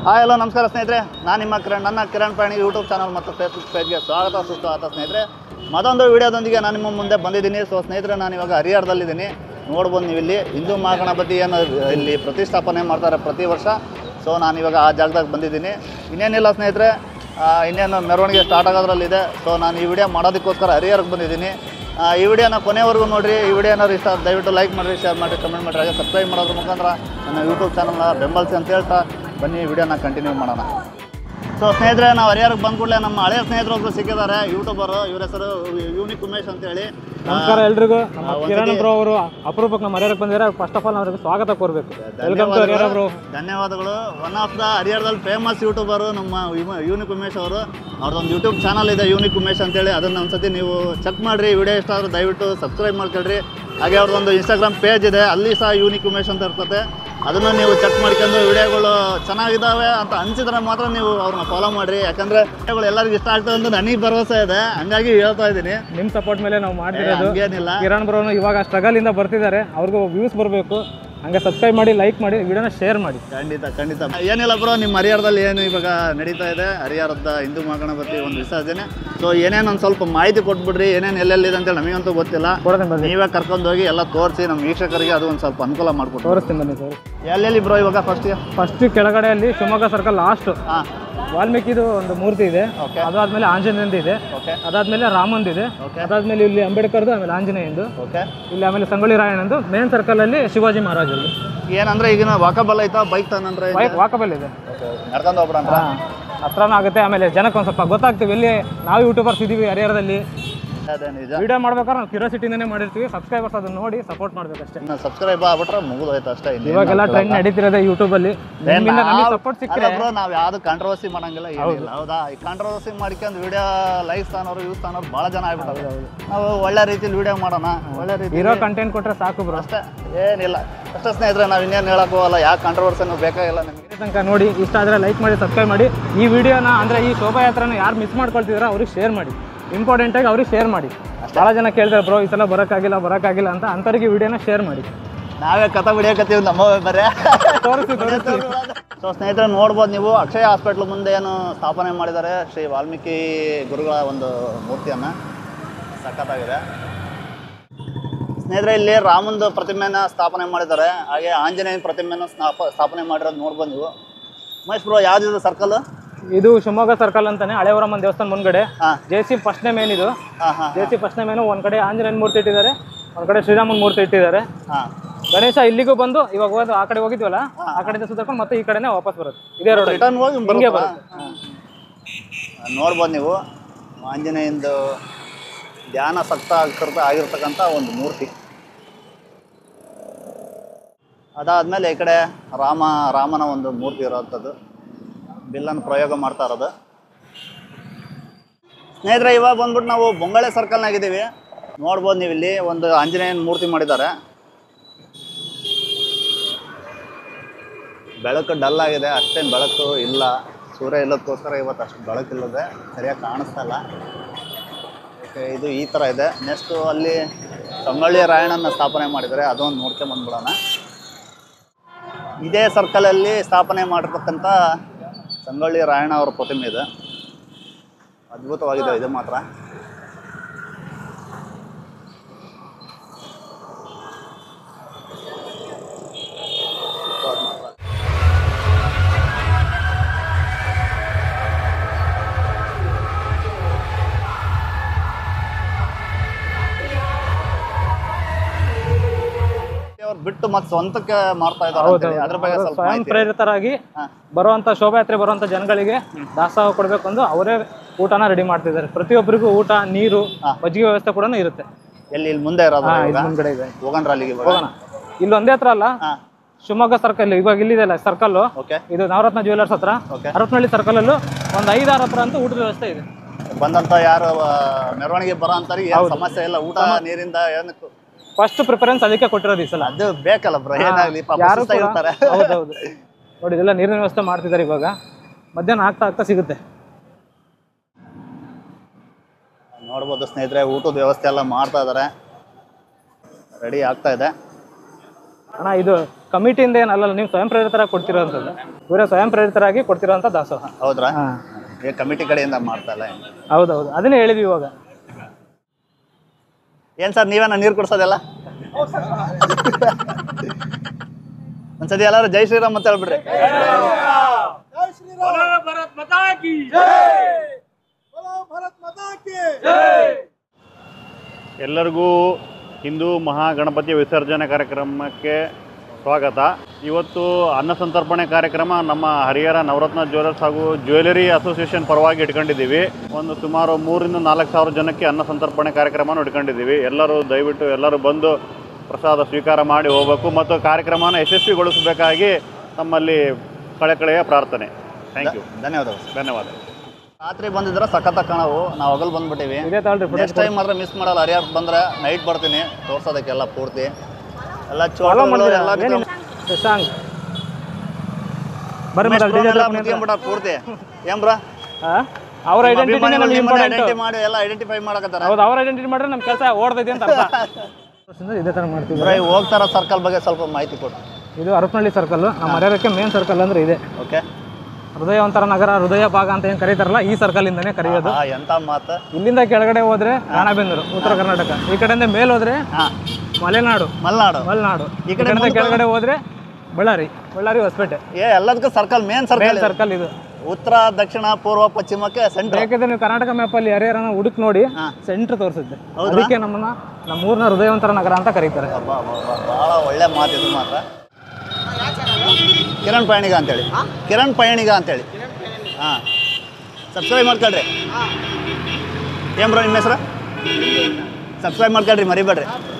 Hi hello ನಮಸ್ಕಾರ ಸ್ನೇಹಿತರೆ ನಾನು ನಿಮ್ಮ ಕಿರಣ್ ನನ್ನ ಕಿರಣ್ ಪ್ರಾಣಿ ಯೂಟ್ಯೂಬ್ ಚಾನಲ್ ಮತ್ತು ಫೇಸ್ಬುಕ್ ಪೇಜ್ಗೆ ಸ್ವಾಗತ ಸುಸ್ವಾಗತ ಸ್ನೇಹಿತರೆ ಮತ್ತೊಂದು ವಿಡಿಯೋದೊಂದಿಗೆ ನಾನು ನಿಮ್ಮ ಮುಂದೆ ಬಂದಿದ್ದೀನಿ ಸೊ ಸ್ನೇಹಿತರೆ ನಾನು ಇವಾಗ ಹರಿಹರದಲ್ಲಿದ್ದೀನಿ ನೋಡ್ಬೋದು ನೀವು ಇಲ್ಲಿ ಹಿಂದೂ ಮಹಾಗಣಪತಿ ಏನು ಇಲ್ಲಿ ಪ್ರತಿಷ್ಠಾಪನೆ ಮಾಡ್ತಾರೆ ಪ್ರತಿ ವರ್ಷ ಸೊ ನಾನು ಇವಾಗ ಆ ಜಾಗದಾಗ ಬಂದಿದ್ದೀನಿ ಇನ್ನೇನಿಲ್ಲ ಸ್ನೇಹಿತರೆ ಆ, ಇನ್ನೇನು ಮೆರವಣಿಗೆ ಸ್ಟಾರ್ಟ್ ಆಗೋದ್ರಲ್ಲಿದೆ ಸೊ ನಾನು ಈ ವಿಡಿಯೋ ಮಾಡೋದಕ್ಕೋಸ್ಕರ ಹರಿಹರಕ್ಕೆ ಬಂದಿದ್ದೀನಿ ಆ, ಈ ವಿಡಿಯೋನ ಕೊನೆವರೆಗೂ ನೋಡಿರಿ ಈ ವಿಡಿಯೋ ಏನಾದ್ರು ಇಷ್ಟ ಆದ್ರೆ ದಯವಿಟ್ಟು ಲೈಕ್ ಮಾಡಿರಿ ಶೇರ್ ಮಾಡಿರಿ ಕಮೆಂಟ್ ಮಾಡಿರಿ ಹಾಗೆ ಸಬ್ಸ್ಕ್ರೈಬ್ ಮಾಡೋದ್ರ ಮುಖಾಂತರ ನನ್ನ ಯೂಟ್ಯೂಬ್ ಚಾನಲ್ನ ಬೆಂಬಲಿಸಿ ಅಂತ ಹೇಳ್ತಾ ಬನ್ನಿ ವಿಡಿಯೋನ ಕಂಟಿನ್ಯೂ ಮಾಡೋಣ ಸೊ ಸ್ನೇಹಿತರೆ ನಾವು ಹರಿಹರಕ್ಕೆ ಬಂದ ಕೂಡಲೇ ನಮ್ಮ ಹಳೆಯ ಸ್ನೇಹಿತರು ಒಬ್ರು ಸಿಕ್ಕಿದ್ದಾರೆ ಯೂಟ್ಯೂಬರು ಇವ್ರ ಹೆಸರು ಯೂನಿಕ್ ಉಮೇಶ್ ಅಂತೇಳಿ ನಮಸ್ಕಾರ ಎಲ್ರಿಗೂ ನಮ್ಮ ಆ, ಒಂದ್ಸತಿ- ಕಿರಣ್ ಬ್ರೋ ಅವರು ಅಪರೂಪಕ್ಕೆ ನಮ್ಮ ಹರಿಹರಕ್ಕೆ ಬಂದಿದ್ದಾರೆ ಫಸ್ಟ್ ಆಫ್ ಆಲ್ ಅವ್ರಿಗೆ ಸ್ವಾಗತ ಕೋರ್ಬೇಕು ವೆಲ್ಕಮ್ ಟು ಹರಿಹರ ಬ್ರೋ ಧನ್ಯವಾದಗಳು ಒನ್ ಆಫ್ ದ ಹರಿಹರದಲ್ಲಿ ಫೇಮಸ್ ಯೂಟ್ಯೂಬರು ನಮ್ಮ ಯುಮ- ಯೂನಿಕ್ ಉಮೇಶ್ ಅವರು ಅವ್ರದ್ದೊಂದು ಯೂಟ್ಯೂಬ್ ಚಾನಲ್ ಇದೆ ಯೂನಿಕ್ ಉಮೇಶ್ ಅಂತೇಳಿ ಅದನ್ನು ಒಂದ್ಸತಿ ನೀವು ಚೆಕ್ ಮಾಡಿರಿ ವಿಡಿಯೋ ಇಷ್ಟ ಆದ್ರೆ ದಯವಿಟ್ಟು ಸಬ್ಸ್ಕ್ರೈಬ್ ಮಾಡ್ಕೊಳ್ರಿ ಹಾಗೆ ಅವ್ರದ್ದೊಂದು ಇನ್ಸ್ಟಾಗ್ರಾಮ್ ಪೇಜ್ ಇದೆ ಅಲ್ಲಿ ಸಹ ಯೂನಿಕ್ ಉಮೇಶ್ ಅಂತ ಇರ್ತದೆ ಅದನ್ನು ನೀವು ಚೆಕ್ ಮಾಡ್ಕೊಂಡು ವಿಡಿಯೋಗಳು ಚೆನ್ನಾಗಿದ್ದಾವೆ ಅಂತ ಅನಿಸಿದ್ರೆ ಮಾತ್ರ ನೀವು ಅವ್ರನ್ನ ಫಾಲೋ ಮಾಡಿರಿ ಯಾಕಂದರೆ ವಿಡಿಯೋಗಳು ಎಲ್ಲರಿಗೂ ಇಷ್ಟ ಆಗ್ತದೆ ಅಂತ ನನಗೆ ಭರವಸೆ ಇದೆ ಹಂಗಾಗಿ ಹೇಳ್ತಾ ಇದ್ದೀನಿ ನಿಮ್ಮ ಸಪೋರ್ಟ್ ಮೇಲೆ ನಾವು ಮಾಡ್ತಿರೋದು ಹಂಗೇನಿಲ್ಲ ಕಿರಣ್ ಬ್ರೋನು ಇವಾಗ ಸ್ಟ್ರಗಲ್ ಇಂದ ಬರ್ತಿದ್ದಾರೆ ಅವ್ರಿಗೂ ವ್ಯೂಸ್ ಬರಬೇಕು ಹಂಗೆ ಸಬ್ಸ್ಕ್ರೈಬ್ ಮಾಡಿ ಲೈಕ್ ಮಾಡಿ ವಿಡಿಯೋನ ಶೇರ್ ಮಾಡಿ ಖಂಡಿತ ಖಂಡಿತ ಏನಿಲ್ಲ ಬ್ರೋ ನಿಮ್ಮ ಹರಿಹರದಲ್ಲಿ ಏನು ಇವಾಗ ನಡೀತಾ ಇದೆ ಹರಿಹರದ ಹಿಂದೂ ಮಹಾಗಣಪತಿ ಒಂದು ವಿಸರ್ಜನೆ ಸೊ ಏನೇನು ಒಂದು ಸ್ವಲ್ಪ ಮಾಹಿತಿ ಕೊಟ್ಬಿಡ್ರಿ ಏನೇನು ಎಲ್ಲೆಲ್ಲಿದೆ ಅಂತೇಳಿ ನಮಗಂತೂ ಗೊತ್ತಿಲ್ಲ ಕೊಡೋದೇನು ಬನ್ನಿ ನೀವೇ ಕರ್ಕೊಂಡು ಹೋಗಿ ಎಲ್ಲ ತೋರಿಸಿ ನಮ್ಮ ವೀಕ್ಷಕರಿಗೆ ಅದು ಒಂದು ಸ್ವಲ್ಪ ಅನುಕೂಲ ಮಾಡಿಕೊಟ್ಟು ತೋರಿಸ್ತೀನಿ ಬನ್ನಿ ಸರ್ ಎಲ್ಲೆಲ್ಲಿ ಬ್ರೋ ಇವಾಗ ಫಸ್ಟ್ ಫಸ್ಟ್ ಕೆಳಗಡೆಯಲ್ಲಿ ಶಿವಮೊಗ್ಗ ಸರ್ಕಲ್ ಲಾಸ್ಟ್ ಹಾಂ ವಾಲ್ಮೀಕಿದು ಒಂದು ಮೂರ್ತಿ ಇದೆ ಓಕೆ ಅದಾದ್ಮೇಲೆ ಆಂಜನೇಯಂದು ಇದೆ ಓಕೆ ಅದಾದ್ಮೇಲೆ ರಾಮಂದು ಇದೆ ಓಕೆ ಅದಾದ್ಮೇಲೆ ಇಲ್ಲಿ ಅಂಬೇಡ್ಕರ್ದು ಆಮೇಲೆ ಆಂಜನೇಯಂದು ಓಕೆ ಇಲ್ಲಿ ಆಮೇಲೆ ಸಂಗೊಳ್ಳಿ ರಾಯಣ್ಣಂದು ಮೇನ್ ಸರ್ಕಲ್ ಅಲ್ಲಿ ಶಿವಾಜಿ ಮಹಾರಾಜರು ಏನಂದ್ರೆ ಈಗಿನ ವಾಕಬಲ್ ಐತಾ ಬೈಕ್ ತಾನಂದ್ರೆ ವಾಕಬಲ್ ಇದೆ ನಡ್ಕೊಂಡು ಹೋಗ್ಬಿಡಂತ ಹತ್ರನೂ ಆಗುತ್ತೆ ಆಮೇಲೆ ಜನಕ್ಕೆ ಒಂದು ಸ್ವಲ್ಪ ಗೊತ್ತಾಗ್ತೀವಿ ಎಲ್ಲಿ ನಾವು ಯೂಟ್ಯೂಬರ್ಸ್ ಇದೀವಿ ಹರಿಹರದಲ್ಲಿ ಅದೇ ನಿಜ ವಿಡಿಯೋ ಮಾಡ್ಬೇಕಾದ್ರೆ ನಾವು ಕ್ಯೂರಿಯಾಸಿಟಿಯಿಂದನೇ ಮಾಡಿರ್ತೀವಿ ಸಬ್ಸ್ಕ್ರೈಬರ್ಸ್ ಅದನ್ನ ನೋಡಿ ಸಪೋರ್ಟ್ ಮಾಡ್ಬೇಕಷ್ಟೇ ಇನ್ನು ಸಬ್ಸ್ಕ್ರೈಬ್ ಆಗ್ಬಿಟ್ರೆ ಮುಗಿದೋಯ್ತು ಅಷ್ಟೇ ಇನ್ನೇನು ಇವಾಗೆಲ್ಲ ಟ್ರೆಂಡ್ ನಡೀತಿರೋದೇ ಯೂಟ್ಯೂಬಲ್ಲಿ ನಿಮ್ಮಿಂದ ನಮಗೆ ಸಪೋರ್ಟ್ ಸಿಕ್ಕರೆ ಬ್ರೋ ನಾವು ಯಾವ್ದು ಕಾಂಟ್ರವರ್ಸಿ ಮಾಡಂಗಿಲ್ಲ ಏನಿಲ್ಲ ಹೌದಾ ಈ ಕಾಂಟ್ರವರ್ಸಿ ಮಾಡ್ಕೊಂಡು ವಿಡಿಯೋ ಲೈಕ್ಸ್ ತಾನೋರು ಯೂಸ್ ತಾನೋರು ಭಾಳ ಜನ ಆಗ್ಬಿಟ್ಟಾರೆ ನಾವು ಒಳ್ಳೆ ರೀತಿಲಿ ವಿಡಿಯೋ ಮಾಡೋಣ ಒಳ್ಳೆ ರೀತಿ ಇರೋ ಕಂಟೆಂಟ್ ಕೊಟ್ರೆ ಸಾಕು ಬ್ರೋ ಅಷ್ಟೇ ಏನಿಲ್ಲ ಅಷ್ಟೇ ಸ್ನೇಹಿತರೆ ನಾವು ಇನ್ನೇನು ಹೇಳಕ್ ಹೋಗಲ್ಲ ಯಾವ ಕಾಂಟ್ರವರ್ಸಿನೂ ಬೇಕಾಗಿಲ್ಲ ನಿಮಗೆ ಇಲ್ಲಿ ತನಕ ನೋಡಿ ಇಷ್ಟ ಆದರೆ ಲೈಕ್ ಮಾಡಿ ಸಬ್ಸ್ಕ್ರೈಬ್ ಮಾಡಿ ಈ ವಿಡಿಯೋನ ಅಂದರೆ ಈ ಶೋಭಾಯಾತ್ರೆನ ಯಾರು ಮಿಸ್ ಮಾಡ್ಕೊಳ್ತಿದಾರೋ ಅವ್ರಿಗೆ ಶೇರ್ ಮಾಡಿ ಇಂಪಾರ್ಟೆಂಟಾಗಿ ಅವ್ರಿಗೆ ಶೇರ್ ಮಾಡಿ ಭಾಳ ಜನ ಕೇಳ್ತಾರೆ ಬ್ರೋ ಈ ಸಲ ಬರೋಕ್ಕಾಗಿಲ್ಲ ಬರೋಕ್ಕಾಗಿಲ್ಲ ಅಂತ ಅಂಥವ್ರಿಗೆ ವಿಡಿಯೋನ ಶೇರ್ ಮಾಡಿ ನಾವೇ ಕಥೆ ಬಿಡಿಯಕತ್ತೀವಿ ನಮ್ಮ ಬರೇ ತೋರಿಸಿ ತೋರಿಸಿ ಸೊ ಸ್ನೇಹಿತರೆ ನೋಡ್ಬೋದು ನೀವು ಅಕ್ಷಯ ಹಾಸ್ಪಿಟ್ಲ್ ಮುಂದೆ ಏನು ಸ್ಥಾಪನೆ ಮಾಡಿದ್ದಾರೆ ಶ್ರೀ ವಾಲ್ಮೀಕಿ ಗುರುಗಳ ಒಂದು ಮೂರ್ತಿಯನ್ನು ಸಖತ್ತಾಗಿದೆ ಸ್ನೇಹಿತರೆ ಇಲ್ಲಿ ರಾಮಂದು ಪ್ರತಿಮೆನ ಸ್ಥಾಪನೆ ಮಾಡಿದ್ದಾರೆ ಹಾಗೆ ಆಂಜನೇಯನ ಪ್ರತಿಮೆನ ಸ್ಥಾಪ ಸ್ಥಾಪನೆ ಮಾಡಿರೋದು ನೋಡ್ಬೋದು ನೀವು ಮಹೇಶ್ ಬ್ರೋ ಯಾವ್ದಿದೆ ಸರ್ಕಲ್ ಇದು ಶಿವಮೊಗ್ಗ ಸರ್ಕಲ್ ಅಂತಾನೆ ಹಳೆವರಮ್ಮನ ದೇವಸ್ಥಾನ ಮುಂದ್ಗಡೆ ಹಾಂ ಜೆ ಸಿ ಫಸ್ಟ್ ನೇಮ್ ಏನಿದು ಹಾಂ ಹಾಂ ಜೆ ಸಿ ಫಸ್ಟ್ ನೇಮ್ ಏನು ಒಂದ್ ಕಡೆ ಆಂಜನೇಯನ ಮೂರ್ತಿ ಇಟ್ಟಿದ್ದಾರೆ ಒಂದ್ ಕಡೆ ಶ್ರೀರಾಮನ ಮೂರ್ತಿ ಇಟ್ಟಿದ್ದಾರೆ ಹಾಂ ಗಣೇಶ ಇಲ್ಲಿಗೂ ಬಂದು ಇವಾಗ ಹೋದ ಆ ಕಡೆ ಹೋಗಿದ್ವಲ್ಲ ಆ ಕಡೆಯಿಂದ ಸುತ್ತಕೊಂಡು ಮತ್ತೆ ಈ ಕಡೆನೇ ವಾಪಸ್ ಬರುತ್ತೆ ಇದೇ ರೋಡ್ ರಿಟರ್ನ್ ಹೋಗಿ ಹಿಂಗೆ ಬರುತ್ತಾ? ಹಾಂ. ನೋಡ್ಬೋದು ನೀವು ಆಂಜನೇಯಂದು ಧ್ಯಾನ ಸಕ್ತ ಕೃತ ಆಗಿರ್ತಕ್ಕಂಥ ಒಂದು ಮೂರ್ತಿ ಅದಾದಮೇಲೆ ಈ ಕಡೆ ರಾಮ ರಾಮನ ಒಂದು ಮೂರ್ತಿ ಇರೋವಂಥದ್ದು ಬಿಲ್ಲನ್ನು ಪ್ರಯೋಗ ಮಾಡ್ತಾ ಇರೋದು ಸ್ನೇಹಿತರೆ ಇವಾಗ ಬಂದ್ಬಿಟ್ಟು ನಾವು ಬೊಂಗಳೆ ಸರ್ಕಲ್ನಾಗಿದ್ದೀವಿ ನೋಡ್ಬೋದು ನೀವು ಇಲ್ಲಿ ಒಂದು ಆಂಜನೇಯನ ಮೂರ್ತಿ ಮಾಡಿದ್ದಾರೆ ಬೆಳಕು ಡಲ್ ಆಗಿದೆ ಅಷ್ಟೇನು ಬೆಳಕು ಇಲ್ಲ ಸೂರ್ಯ ಇಲ್ಲದಕ್ಕೋಸ್ಕರ ಇವತ್ತು ಅಷ್ಟು ಬೆಳಕಿಲ್ಲದೆ ಸರಿಯಾಗಿ ಕಾಣಿಸ್ತಾ ಇಲ್ಲ ಓಕೆ ಇದು ಈ ಥರ ಇದೆ ನೆಕ್ಸ್ಟು ಅಲ್ಲಿ ಸಂಗೊಳ್ಳಿ ರಾಯಣ್ಣನ ಸ್ಥಾಪನೆ ಮಾಡಿದ್ದಾರೆ ಅದೊಂದು ನೋಡ್ಕೊಂಡ್ ಬಂದ್ಬಿಡೋಣ ಇದೇ ಸರ್ಕಲಲ್ಲಿ ಸ್ಥಾಪನೆ ಮಾಡಿರ್ತಕ್ಕಂಥ ಸಂಗೊಳ್ಳಿ ರಾಯಣ್ಣ ಅವರ ಪ್ರತಿಮೆ ಇದೆ ಅದ್ಭುತವಾಗಿದೆ ಇದು ಮಾತ್ರ ಅವ್ರು ಬಿಟ್ಟು ಮತ್ತೆ ಸ್ವಂತಕ್ಕೆ ಮಾಡ್ತಾ ಇದ್ದಾರೆ ಅಂತೇಳಿ. ಅದ್ರ ಬಗ್ಗೆ ಸ್ವಲ್ಪ ಸ್ವಯಂ ಮಾಹಿತಿ ಪ್ರೇರಿತರಾಗಿ ಹಾ. ಬರುವಂತ ಶೋಭಾಯಾತ್ರೆ ಬರುವಂತ ಜನಗಳಿಗೆ ದಾಸೋಹ ಕೊಡ್ಬೇಕು ಅಂದು ಅವರೇ ಊಟನ ರೆಡಿ ಮಾಡ್ತಿದ್ದಾರೆ ಪ್ರತಿಯೊಬ್ಬರಿಗೂ ಊಟ ನೀರು ಹಾ. ಮಜ್ಜಿಗೆ ವ್ಯವಸ್ಥೆ ಕೂಡ ಇರುತ್ತೆ ಎಲ್ಲಿ ಇಲ್ಲಿ ಮುಂದೆ ಇರೋದು ಹಾ, ಇವಾಗ? ಇದು ಮುಂದ್ಗಡೆ ಇದೆ ಹೋಗಣ್ರ ಅಲ್ಲಿಗೆ ಇವಾಗ ಹೋಗೋಣ ಇಲ್ಲಿ ಒಂದೇ ಹತ್ರ ಅಲ್ಲ ಹಾ ಶಿವಮೊಗ್ಗ ಸರ್ಕಲ್ ಇವಾಗ ಇಲ್ಲಿದೆಲ್ಲ ಸರ್ಕಲ್ ಓಕೆ ಇದು ನವರತ್ನ ಜ್ಯುವೆಲರ್ಸ್ ಹತ್ರ ಓಕೆ ಹರಪನಹಳ್ಳಿ ಸರ್ಕಲ್ ಅಲ್ಲೂ ಒಂದು ಐದಾರು ಹತ್ರ ಅಂತೂ ಊಟದ ವ್ಯವಸ್ಥೆ ಇದೆ ಬಂದಂತ ಯಾರು ಆ, ಮೆರವಣಿಗೆ ಬರೋ ಅಂತಾರಿಗೆ ಏನು ಸಮಸ್ಯೆ ಇಲ್ಲ ಊಟ ನೀರಿಂದ ಏನಕ್ಕೂ ಫಸ್ಟ್ ಪ್ರಿಫರೆನ್ಸ್ ಅದಕ್ಕೆ ಕೊಟ್ಟಿರೋದು ಈ ಸಲ ಅದು ಬೇಕಲ್ಲ ಬ್ರೋ ಏನಾಗ್ಲಿ ಪಾಪ ಯಾರು ಕೂಡ ಸುಸ್ತಾಗಿರ್ತಾರೆ ಹೌದೌದು ನೋಡಿ ಇದೆಲ್ಲ ನೀರಿನ ವ್ಯವಸ್ಥೆ ಮಾಡ್ತಿದ್ದಾರೆ ಇವಾಗ ಮಧ್ಯಾಹ್ನ ಆಗ್ತಾ ಆಗ್ತಾ ಸಿಗುತ್ತೆ ನೋಡ್ಬೋದು ಸ್ನೇಹಿತರೆ ಊಟದ ವ್ಯವಸ್ಥೆ ಎಲ್ಲ ಮಾಡ್ತಾ ಇದ್ದಾರೆ ರೆಡಿ ಆಗ್ತಾ ಇದೆ ಅಣ್ಣ ಇದು ಕಮಿಟಿಯಿಂದ ಏನಲ್ಲ ನೀವು ಸ್ವಯಂ ಪ್ರೇರಿತರಾಗಿ ಕೊಡ್ತಿರೋಂಥದ್ದು ಇವರೇ ಸ್ವಯಂ ಪ್ರೇರಿತರಾಗಿ ಕೊಡ್ತಿರೋಂಥ ದಾಸೋಹ ಹೌದ್ರಾ ಹಾಂ ಈಗ ಕಮಿಟಿ ಕಡೆಯಿಂದ ಮಾಡ್ತಾ ಇಲ್ಲ ಏನು ಹೌದೌದು ಅದನ್ನೇ ಹೇಳಿದ್ವಿ ಇವಾಗ ಏನು ಸರ್ ನೀವೇನ ನೀರು ಕುಡ್ಸೋದೆಲ್ಲ ಒಂದ್ಸತಿ ಎಲ್ಲರೂ ಜೈ ಶ್ರೀರಾಮ್ ಅಂತ ಹೇಳ್ಬಿಡ್ರಿ ಎಲ್ಲರಿಗೂ ಹಿಂದೂ ಮಹಾಗಣಪತಿ ವಿಸರ್ಜನೆ ಕಾರ್ಯಕ್ರಮಕ್ಕೆ ಸ್ವಾಗತ ಇವತ್ತು ಅನ್ನ ಸಂತರ್ಪಣೆ ಕಾರ್ಯಕ್ರಮ ನಮ್ಮ ಹರಿಹರ ನವರತ್ನ ಜ್ಯುವೆಲರ್ಸ್ ಹಾಗೂ ಜ್ಯುವೆಲರಿ ಅಸೋಸಿಯೇಷನ್ ಪರವಾಗಿ ಇಟ್ಕೊಂಡಿದ್ದೀವಿ ಒಂದು ಸುಮಾರು ಮೂರಿಂದ ನಾಲ್ಕು ಸಾವಿರ ಜನಕ್ಕೆ ಅನ್ನ ಸಂತರ್ಪಣೆ ಕಾರ್ಯಕ್ರಮನ ಇಟ್ಕೊಂಡಿದ್ದೀವಿ ಎಲ್ಲರೂ ದಯವಿಟ್ಟು ಎಲ್ಲರೂ ಬಂದು ಪ್ರಸಾದ ಸ್ವೀಕಾರ ಮಾಡಿ ಹೋಗಬೇಕು ಮತ್ತು ಕಾರ್ಯಕ್ರಮನ ಯಶಸ್ವಿಗೊಳಿಸಬೇಕಾಗಿ ತಮ್ಮಲ್ಲಿ ಕಳೆಕಳೆಯ ಪ್ರಾರ್ಥನೆ ಥ್ಯಾಂಕ್ ಯು ಧನ್ಯವಾದಗಳು ಧನ್ಯವಾದ ರಾತ್ರಿ ಬಂದಿದ್ರೆ ಸಖತ್ತ ಕಾಣವು ನಾವು ಹಗಲ್ ಬಂದ್ಬಿಟ್ಟಿವಿ ಇದೇ ತಾಳ್ರಿ ಫುಟೇಜ್ ನೆಕ್ಸ್ಟ್ ಟೈಮ್ ಮಾತ್ರ ಮಿಸ್ ಮಾಡಲ್ಲ ಹರಿಯಾರ್ ಬಂದ್ರೆ ನೈಟ್ ಬರ್ತೀನಿ ತೋರ್ಸೋದಕ್ಕೆಲ್ಲ ಪೂರ್ತಿ ಎಲ್ಲ ಫಾಲೋ ಚೋಳ ಎಲ್ಲ ಮಾಡಿದ್ರೆ ಶಶಾಂಕ್ ಬರ್ರಿ ಮತ್ತೆ ಡಿ ಮುತ್ಕೊಂಡ್ಬಿಟ್ಟ ಪೂರ್ತಿ ಏನ್ ಬ್ರಾ ಅವ್ರ ಐಡೆಂಟಿಟಿನೇ ನಮ್ಗೆ ಇಂಪಾರ್ಟೆಂಟ್ ಐಡೆಂಟಿ ಮಾಡಿ ಎಲ್ಲ ಐಡೆಂಟಿಫೈ ಮಾಡಕತ್ತಾರ ಹೌದು ಅವ್ರ ಐಡೆಂಟಿಟಿ ಮಾಡಿದ್ರೆ ನಮ್ಮ ಕೆಲಸ ಓಡ್ತೈತಿ ಅಂತ ಅರ್ಥ ವರ್ಷದಿಂದ ಇದೇ ಥರ ಮಾಡ್ತೀವಿ ಬ್ರಾ, ಈ ಹೋಗ್ತಾರ ಸರ್ಕಲ್ ಬಗ್ಗೆ ಸ್ವಲ್ಪ ಮಾಹಿತಿ ಕೊಡು ಇದು ಹರಪನಹಳ್ಳಿ ಸರ್ಕಲ್ ನಮ್ಮ ಹರಿಹರಕ್ಕೆ ಮೇನ್ ಸರ್ಕಲ್ ಅಂದ್ರೆ ಇದೆ ಓಕೆ ಹೃದಯವಂತರ ನಗರ ಹೃದಯ ಭಾಗ ಅಂತ ಏನು ಕರೀತಾರಲ್ಲ ಈ ಸರ್ಕಲ್ ಇಂದಾನೆ ಕರೆಯೋದು ಹಾ ಎಂತ ಮಾತು ಇಲ್ಲಿಂದ ಕೆಳಗಡೆ ಹೋದ್ರೆ ರಾಣಬೇಂದೂರು ಉತ್ತರ ಕರ್ನಾಟಕ ಈ ಕಡೆಯಿಂದ ಮೇಲೆ ಹೋದ್ರೆ ಹಾ ಮಲೆನಾಡು ಮಲ್ನಾಡು ಮಲೆನಾಡು ಈ ಈ ಕಡೆ ಕಡೆಯಿಂದ ಕೆಳಗಡೆ ಹೋದ್ರೆ ಬಳ್ಳಾರಿ ಬಳ್ಳಾರಿ ಹೊಸಪೇಟೆ ಏ ಎಲ್ಲದಕ್ಕೂ circle main circle main circle ಇದು ಉತ್ತರ ದಕ್ಷಿಣ ಪೂರ್ವ ಪಶ್ಚಿಮಕ್ಕೆ ಸೆಂಟ್ರ್ ಬೇಕಿದ್ರೆ ನೀವು ಕರ್ನಾಟಕ ಮ್ಯಾಪಲ್ಲಿ ಹರಿಹರನ ಹುಡುಕ್ ನೋಡಿ ಹಾ. ಸೆಂಟ್ರ್ ತೋರಿಸುತ್ತೆ ಅದಕ್ಕೆ ನಮ್ಮನ್ನ ನಮ್ಮೂರಿನ ಹೃದಯವಂತರ ನಗರ ಅಂತ ಕರೀತಾರೆ ಭಾಳ ಒಳ್ಳೆ ಮಾತು ಇದು ಮಾತ್ರ ಕಿರಣ್ ಪಯಣಿಗ ಅಂತೇಳಿ ಕಿರಣ್ ಪಯಣಿಗ ಅಂತೇಳಿ ಹಾಂ ಸಬ್ಸ್ಕ್ರೈಬ್ ಮಾಡ್ಕೊಳ್ರಿ ಏನು ಬ್ರೋ ನಿಮ್ಮ ಹೆಸರು ಸಬ್ಸ್ಕ್ರೈಬ್ ಮಾಡ್ಕೊಳ್ರಿ ಮರಿಬೇಡ್ರಿ